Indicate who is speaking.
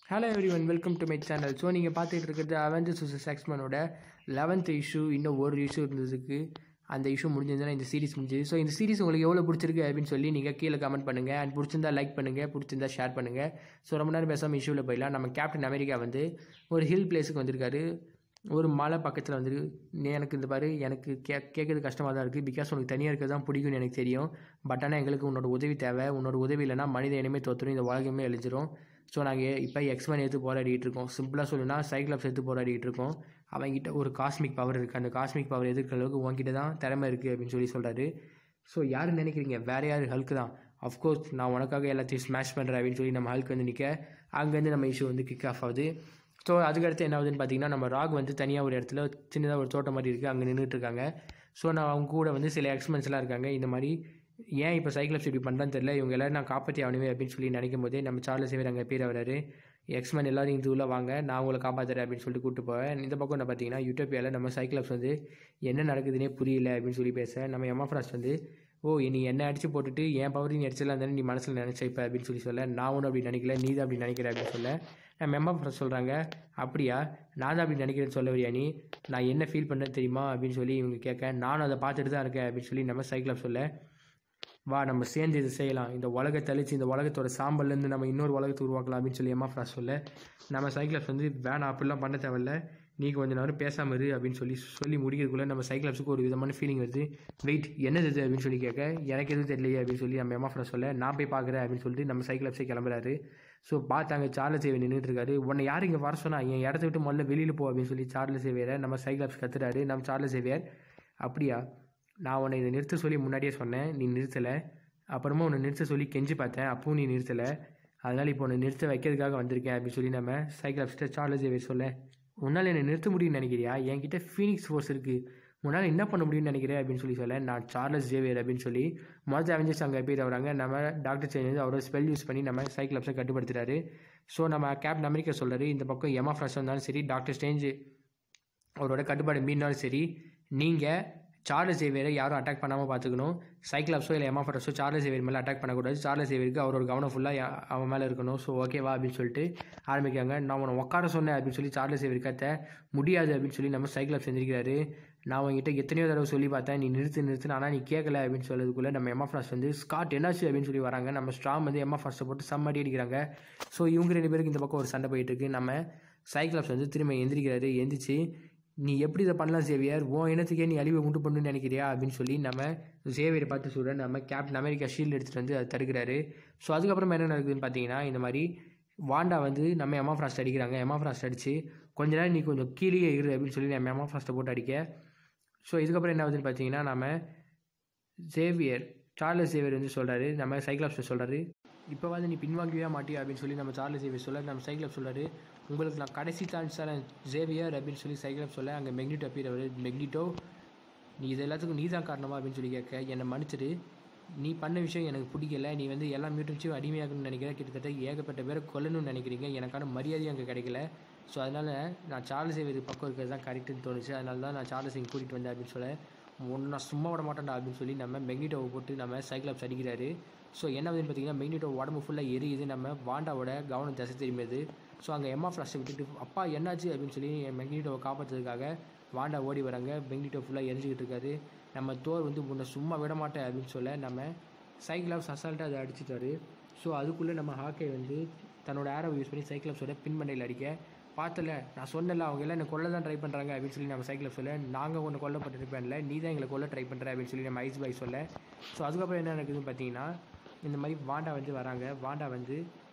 Speaker 1: hello everyone welcome to my channel so நீங்கள் பார்த்துட்டு இருக்கிறது அவெஞ்சர்ஸ் வர்சஸ் எக்ஸ்மனோட லெவன்த் இஷ்யூ இன்னும் ஒரு இஷ்யூ இருந்ததுக்கு அந்த இஷ்யூ முடிஞ்சிருந்தா இந்த சீரிஸ் முடிஞ்சது ஸோ இந்த சீரிஸ் உங்களுக்கு எவ்வளோ பிடிச்சிருக்கு அப்படின்னு சொல்லி நீங்கள் கீழே கமெண்ட் பண்ணுங்கள் அண்ட் பிடிச்சிருந்தா லைக் பண்ணுங்கள் பிடிச்சிருந்தா ஷேர் பண்ணுங்கள் ஸோ ரொம்ப நேரம் பேசாமல் இஷ்யூவில் போயிடலாம் நம்ம கேப்டன் அமெரிக்கா வந்து ஒரு ஹில் பிளேஸுக்கு வந்திருக்காரு ஒரு மலை பக்கத்தில் வந்து நீ எனக்கு இந்த பாரு எனக்கு கே கேட்குறது கஷ்டமாக தான் இருக்குது பிகாஸ் உனக்கு தனியாக இருக்கிறது தான் பிடிக்கும்னு எனக்கு தெரியும் பட் ஆனால் எங்களுக்கு உன்னோட உதவி தேவை உன்னோட உதவி இல்லைனா மனித இனமே தோற்றுரும் இந்த உலகமே அழிஞ்சிரும் ஸோ நாங்கள் இப்போ எக்ஸ்மேன் எடுத்து போராடிட்டு இருக்கோம் சிம்பிளாக சொல்லணும்னா சைக்ளப்ஸ் எடுத்து போராடிட்டு இருக்கோம் அவங்ககிட்ட ஒரு காஸ்மிக் பவர் இருக்குது அந்த காஸ்மிக் பவர் எதிர்க்கிற அளவுக்கு உங்ககிட்ட தான் திறமை இருக்குது அப்படின்னு சொல்லி சொல்கிறாரு ஸோ யார் நினைக்கிறீங்க வேறு யார் ஹல்க்கு தான் அஃப்கோர்ஸ் நான் உனக்காக எல்லாத்தையும் ஸ்மாஷ் பண்ணுறேன் அப்படின்னு சொல்லி நம்ம ஹல்க் வந்து நிற்க அங்கேருந்து நம்ம இஷ்யூ வந்து கிக் ஆஃப் ஆகுது ஸோ அதுக்கடுத்து என்ன ஆகுதுன்னு பார்த்தீங்கன்னா நம்ம ராக் வந்து தனியாக ஒரு இடத்துல சின்னதாக ஒரு தோட்டம் மாதிரி இருக்குது அங்கே நின்றுட்டு இருக்காங்க ஸோ நான் அவங்க கூட வந்து சில எக்ஸ்மென்ஸ்லாம் இருக்காங்க இந்த மாதிரி ஏன் இப்போ சைக்கிள்ஸ் இப்படி பண்ணுறான்னு தெரியல இவங்க எல்லோரும் நான் காப்பாற்றி ஆகணுமே அப்படின்னு சொல்லி நினைக்கும் போதே நம்ம சார்லஸ் சேவர் அங்கே பேர் வராரு எக்ஸ்மேன் எல்லாரும் இந்த உள்ள வாங்க நான் உங்களை காப்பாற்றுறேன் அப்படின்னு சொல்லிட்டு கூப்பிட்டு போவேன் இந்த பக்கம் என்ன பார்த்தீங்கன்னா யூட்டோப்பியாவில் நம்ம சைக்கிள்ஸ் வந்து என்ன நடக்குதுன்னே புரியல அப்படின்னு சொல்லி பேச நம்ம எம்எஃப்ராஸ் வந்து ஓ நீ என்ன அடித்து போட்டுட்டு என் பவர் நீ அடிச்சலாம் தானே நீ மனசில் நினச்ச இப்போ அப்படின்னு சொல்லி சொல்ல நான் ஒன்றும் அப்படி நினைக்கல நீ தான் அப்படி நினைக்கிற அப்படின்னு சொல்ல நம்ம எம்எஃப்ராஸ் சொல்கிறாங்க அப்படியா நான் தான் அப்படி நினைக்கிறேன்னு சொல்ல வரியா நீ நான் என்ன ஃபீல் பண்ணுறேன்னு தெரியுமா அப்படின்னு சொல்லி இவங்க கேட்க நானும் அதை பார்த்துட்டு தான் இருக்கேன் அப்படின்னு சொல்லி நம்ம சைக்கிள் சொல்ல வா நம்ம சேர்ந்து இதை செய்யலாம் இந்த உலகத்தை அழிச்சு இந்த உலகத்தோட சாம்பல்லேருந்து நம்ம இன்னொரு உலகத்தை உருவாக்கலாம் அப்படின்னு சொல்லி எம்மா ஃப்ராஸ் சொல்ல நம்ம சைக்கிள்ஸ் வந்து வேணாம் அப்படிலாம் பண்ண தேவையில்ல நீ கொஞ்ச நேரம் பேசாமல் இரு அப்படின்னு சொல்லி சொல்லி முடிக்கிறதுக்குள்ளே நம்ம சைக்கிள்ஸுக்கு ஒரு விதமான ஃபீலிங் வருது வெயிட் என்னது இது அப்படின்னு சொல்லி கேட்க எனக்கு எதுவும் தெரியலையே அப்படின்னு சொல்லி நம்ம எம்மா ஃப்ரெண்ட் சொல்ல நான் போய் பார்க்குறேன் அப்படின்னு சொல்லிட்டு நம்ம சைக்கிள்ஸே கிளம்புறாரு ஸோ பார்த்தாங்க சார்லஸ் சேவை நின்றுட்டு இருக்காரு உன்னை யார் இங்கே வர சொன்னா என் இடத்த விட்டு முதல்ல வெளியில் போ அப்படின்னு சொல்லி சார்லஸ் சேவியரை நம்ம சைக்கிள்ஸ் கத்துறாரு நம்ம சார்லஸ் சேவியர் அப்படியா நான் உன்னை இதை நிறுத்த சொல்லி முன்னாடியே சொன்னேன் நீ நிறுத்தலை அப்புறமா உன்னை நிறுத்த சொல்லி கெஞ்சி பார்த்தேன் அப்பவும் நீ நிறுத்தலை அதனால் இப்போ உன்னை நிறுத்த வைக்கிறதுக்காக வந்திருக்கேன் அப்படின்னு சொல்லி நம்ம சைக்கிள் அப்ஸ்டர் சார்லஸ் சேவியர் சொல்ல உன்னால் என்னை நிறுத்த முடியும்னு நினைக்கிறியா என்கிட்ட ஃபீனிக்ஸ் ஃபோர்ஸ் இருக்குது உன்னால் என்ன பண்ண முடியும்னு நினைக்கிறேன் அப்படின்னு சொல்லி சொல்ல நான் சார்லஸ் ஜேவியர் அப்படின்னு சொல்லி மொதல் அவெஞ்சர்ஸ் அங்கே பேர் வராங்க நம்ம டாக்டர் சேஞ்ச் வந்து அவரோட ஸ்பெல் யூஸ் பண்ணி நம்ம சைக்கிள் அப்ஸை கட்டுப்படுத்துறாரு ஸோ நம்ம கேப்டன் அமெரிக்கா சொல்கிறாரு இந்த பக்கம் எமா ஃப்ரெஷ் வந்தாலும் சரி டாக்டர் ஸ்டேஞ்சு அவரோட கட்டுப்பாடு மீறினாலும் சரி நீங்கள் சார்லஸ் சேவியரை யாரும் அட்டாக் பண்ணாமல் பார்த்துக்கணும் சைக்கிளாப்ஸோ இல்லை எமா ஃபரஸோ சார்லஸ் சேவியர் மேலே அட்டாக் பண்ணக்கூடாது சார்லஸ் சேவியருக்கு அவரோட கவனம் ஃபுல்லாக அவன் மேலே இருக்கணும் ஸோ ஓகேவா அப்படின்னு சொல்லிட்டு ஆரம்பிக்காங்க நான் உன்னை உட்கார சொன்னேன் அப்படின்னு சொல்லி சார்லஸ் சேவியர் கத்த முடியாது அப்படின்னு சொல்லி நம்ம சைக்கிளாப்ஸ் செஞ்சிருக்கிறாரு நான் உங்ககிட்ட எத்தனையோ தடவை சொல்லி பார்த்தேன் நீ நிறுத்து நிறுத்து ஆனால் நீ கேட்கல அப்படின்னு சொல்லதுக்குள்ளே நம்ம எம்மா ஃபாஸ்ட் வந்து ஸ்காட் என்னாச்சு அப்படின்னு சொல்லி வராங்க நம்ம ஸ்ட்ராங் வந்து எம்மா ஃபாஸ்ட்டை போட்டு செம்மடி அடிக்கிறாங்க ஸோ இவங்க ரெண்டு பேருக்கு இந்த பக்கம் ஒரு சண்டை போயிட்டு இருக்கு நம்ம சைக்கிளாப்ஸ் வந்து திரும்ப எந்திரிக்கிறாரு எந்திரிச்சு நீ எப்படி இதை பண்ணலாம் சேவியர் உன் இனத்துக்கே நீ அழிவை உண்டு பண்ணணும்னு நினைக்கிறியா அப்படின்னு சொல்லி நம்ம சேவியரை பார்த்து சொல்கிற நம்ம கேப்டன் அமெரிக்கா ஷீல்டு எடுத்துகிட்டு வந்து அதை தடுக்கிறாரு ஸோ அதுக்கப்புறம் என்ன நடக்குதுன்னு பார்த்தீங்கன்னா இந்த மாதிரி வாண்டா வந்து நம்ம எமா ஃப்ராஸ்ட் அடிக்கிறாங்க எமா ஃப்ராஸ்ட் அடித்து கொஞ்ச நேரம் நீ கொஞ்சம் கீழே இரு அப்படின்னு சொல்லி நம்ம எமா ஃப்ராஸ்ட்டை போட்டு அடிக்க ஸோ இதுக்கப்புறம் என்ன ஆகுதுன்னு பார்த்தீங்கன்னா நம்ம சேவியர் சார்லஸ் சேவியர் வந்து சொல்கிறாரு நம்ம சைக்ளாப்ஸை சொல்கிறாரு இப்போ வந்து நீ பின்வாங்கவே மாட்டியா அப்படின்னு சொல்லி நம்ம சார்லஸ் சேவியர் சொல்ல நம்ம சைக்கிளப் சொல்கிறாரு உங்களுக்கு நான் கடைசி சான்ஸ் தரேன் ஜேவியர் அப்படின்னு சொல்லி சைக்கிளப் சொல்ல அங்கே மெக்னிட்டோ அப்பீர் அவர் மெக்னிட்டோ நீ இது எல்லாத்துக்கும் நீ தான் காரணமா அப்படின்னு சொல்லி கேட்க என்னை மன்னிச்சிடு நீ பண்ண விஷயம் எனக்கு பிடிக்கல நீ வந்து எல்லா மியூட்டன்ஸையும் அடிமையாகணும்னு நினைக்கிற கிட்டத்தட்ட ஏகப்பட்ட பேரை கொல்லணும்னு நினைக்கிறீங்க எனக்கான மரியாதையும் அங்கே கிடைக்கல ஸோ அதனால் நான் சார்லஸ் சேவியர் பக்கம் இருக்கிறது தான் கரெக்டுன்னு தோணுச்சு அதனால தான் நான் சார்லஸ் இங்கே கூட்டிகிட்டு வந்தேன் அப்படின்னு சொல்ல ஒன்றா சும்மா விட மாட்டேன்டா அப்படின்னு சொல்லி நம்ம மெக்னிட்டோவை போட்டு நம்ம சைக்கிளாப்ஸ் அடிக்கிறாரு ஸோ என்ன ஆகுதுன்னு பார்த்தீங்கன்னா மெக்னிட்டோ உடம்பு ஃபுல்லாக எரியுது நம்ம வாண்டாவோட கவனம் திசை திரும்பியது ஸோ அங்கே எம்மா ஃப்ளாஷை விட்டுட்டு அப்பா என்னாச்சு அப்படின்னு சொல்லி மெக்னிட்டோவை காப்பாற்றுறதுக்காக வாண்டா ஓடி வராங்க மெக்னிட்டோ ஃபுல்லாக எரிஞ்சிக்கிட்டு இருக்காரு நம்ம தோர் வந்து உன்னை சும்மா விட மாட்டேன் அப்படின்னு சொல்ல நம்ம சைக்கிளாப்ஸ் அசால்ட்டாக அதை அடிச்சிட்டாரு ஸோ அதுக்குள்ளே நம்ம ஹாக்கை வந்து தன்னோட ஏரோ யூஸ் பண்ணி சைக்கிளாப்ஸோட பின்மண்டையில் அடிக்க பார்த்தல நான் சொன்னல அவங்க எல்லாம் என்னை கொல்ல தான் ட்ரை பண்ணுறாங்க அப்படின்னு சொல்லி நம்ம சைக்கிள் சொல்ல நாங்கள் ஒன்று கொல்லப்பட்டிருப்பேன்ல நீ தான் எங்களை கொல்ல ட்ரை பண்ணுற அப்படின்னு சொல்லி நம்ம ஐஸ் பாய் சொல்ல ஸோ அதுக்கப்புறம் என்ன நடக்குதுன்னு பார்த்தீங்கன்னா இந்த மாதிரி வாண்டா வந்து வராங்க வாண்டா வந்து